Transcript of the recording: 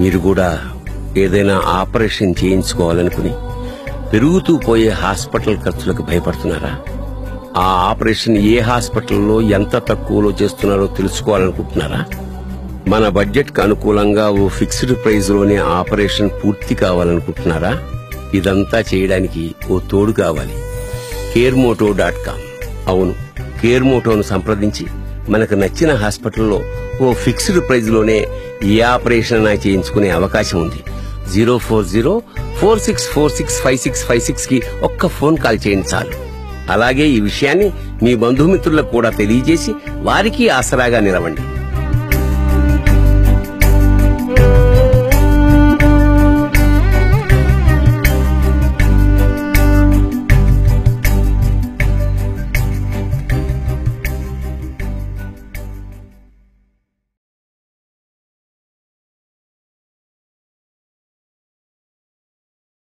మీరు కూడా ఏదైనా ఆపరేషన్ చేయించుకోవాలనుకుని పెరుగుతూ పోయే హాస్పిటల్ ఖర్చులకు భయపడుతున్నారా ఆ ఆపరేషన్ ఏ హాస్పిటల్లో ఎంత తక్కువలో చేస్తున్నారో తెలుసుకోవాలనుకుంటున్నారా మన బడ్జెట్ కు అనుకూలంగా ఓ ఫిక్స్డ్ ప్రైస్ లోనే ఆపరేషన్ పూర్తి కావాలనుకుంటున్నారా ఇదంతా చేయడానికి ఓ తోడు కావాలి కేర్మోటో డాట్ కామ్ అవును కేర్మోటోను సంప్రదించి మనకు నచ్చిన హాస్పిటల్లో ఓ ఫిక్స్డ్ ప్రైస్ లోనే ఏ ఆపరేషన్ అయినా చేయించుకునే అవకాశం ఉంది zero four zero four six four six five six five six కి ఒక్క ఫోన్ కాల్ చేయండి చాలు అలాగే ఈ విషయాన్ని మీ బంధుమిత్రులకు కూడా తెలియజేసి వారికి ఆసరాగా నిలవండి